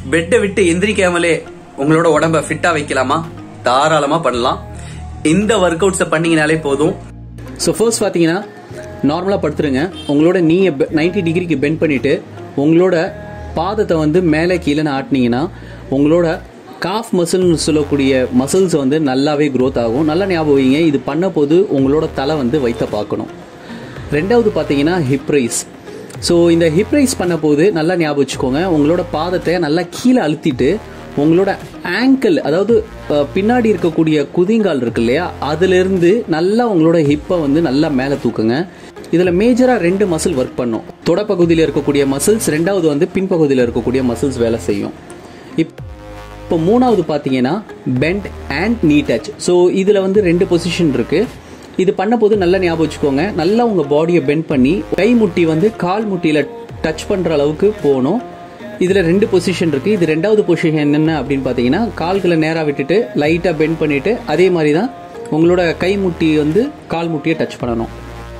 பெட்டை விட்டு எந்திரிக்காமலே உங்களோட உடம்ப ஃபிட்டா வைக்கலாமா தாராளமா பண்ணலாம் இந்த ஒர்க் அவுட்ஸை பண்ணீங்கனாலே போதும் ஸோ ஃபர்ஸ்ட் பார்த்தீங்கன்னா நார்மலாக படுத்துருங்க உங்களோட நீயை நைன்டி டிகிரிக்கு பெண்ட் பண்ணிட்டு உங்களோட பாதத்தை வந்து மேலே கீழே ஆட்டினீங்கன்னா உங்களோட காஃப் மசில்னு சொல்லக்கூடிய மசில்ஸ் வந்து நல்லாவே growth ஆகும் நல்லா ஞாபகம் வைங்க இது பண்ண போது உங்களோட தலை வந்து வைத்த பார்க்கணும் ரெண்டாவது பார்த்தீங்கன்னா ஹிப் ரைஸ் ஸோ இந்த ஹிப் ரைஸ் பண்ண போது நல்லா ஞாபகம் வச்சுக்கோங்க உங்களோட பாதத்தை நல்லா கீழே அழுத்திட்டு உங்களோட ஆங்கிள் அதாவது அஹ், பின்னாடி இருக்கக்கூடிய குதிங்கால் இருக்கு இல்லையா அதிலிருந்து நல்லா உங்களோட ஹிப்பை வந்து நல்லா மேலே தூக்குங்க இதில் மேஜராக ரெண்டு மசில் ஒர்க் பண்ணும் தொடப்பகுதியில் இருக்கக்கூடிய மசில்ஸ் ரெண்டாவது வந்து பின்பகுதியில் இருக்கக்கூடிய மசில்ஸ் வேலை செய்யும் இப் இப்போ மூணாவது பார்த்தீங்கன்னா bend and knee touch so இதில் வந்து ரெண்டு பொசிஷன் இருக்கு இது பண்ண போது நல்லா ஞாபகம் வச்சுக்கோங்க நல்லா உங்கள் பாடியை பெண்ட் பண்ணி கை முட்டி வந்து கால் முட்டியில் டச் பண்ணுற அளவுக்கு போகணும் இதில் ரெண்டு பொசிஷன் இருக்கு இது ரெண்டாவது பொசிஷன் என்னென்ன அப்படின்னு பார்த்தீங்கன்னா கால்களை நேராக விட்டுட்டு லைட்டாக பெண்ட் பண்ணிட்டு அதே மாதிரி தான் உங்களோட கை முட்டி வந்து கால் முட்டியை டச் பண்ணணும்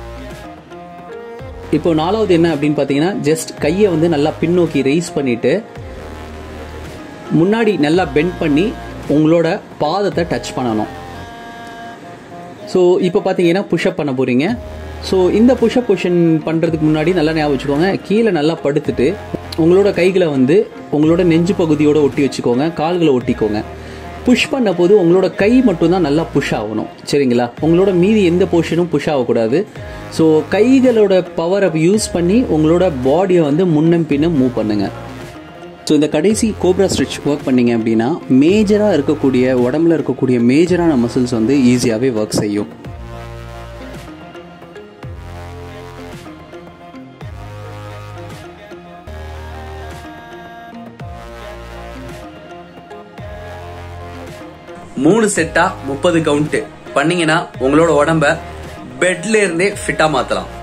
இப்போ நாலாவது என்ன அப்படின்னு பார்த்தீங்கன்னா ஜஸ்ட் கையை வந்து நல்லா பின்னோக்கி ரைஸ் பண்ணிட்டு முன்னாடி நல்லா பெண்ட் பண்ணி உங்களோட பாதத்தை டச் பண்ணணும் ஸோ இப்போ பார்த்தீங்கன்னா புஷ்அப் பண்ண போகிறீங்க ஸோ இந்த புஷ்அப் பொசிஷன் பண்ணுறதுக்கு முன்னாடி நல்லா ஞாபகம் வச்சுக்கோங்க கீழே நல்லா படுத்துட்டு உங்களோட கைகளை வந்து உங்களோட நெஞ்சு பகுதியோட ஒட்டி வச்சுக்கோங்க கால்களை ஒட்டிக்கோங்க புஷ் பண்ண போது உங்களோட கை மட்டும்தான் நல்லா புஷ் ஆகணும் சரிங்களா உங்களோட மீதி எந்த போர்ஷனும் புஷ் ஆகக்கூடாது ஸோ கைகளோட பவரை யூஸ் பண்ணி உங்களோட பாடியை வந்து முன்னம் பின்னம் மூவ் பண்ணுங்கள் ஸோ இந்த கடைசி கோப்ரா ஸ்ட்ரெச் ஒர்க் பண்ணீங்க அப்படின்னா மேஜராக இருக்கக்கூடிய உடம்புல இருக்கக்கூடிய மேஜரான மசில்ஸ் வந்து ஈஸியாகவே ஒர்க் செய்யும் மூணு செட்டா முப்பது கவுண்ட் பண்ணீங்கன்னா உங்களோட உடம்ப பெட்ல இருந்தே ஃபிட்டா மாத்தலாம்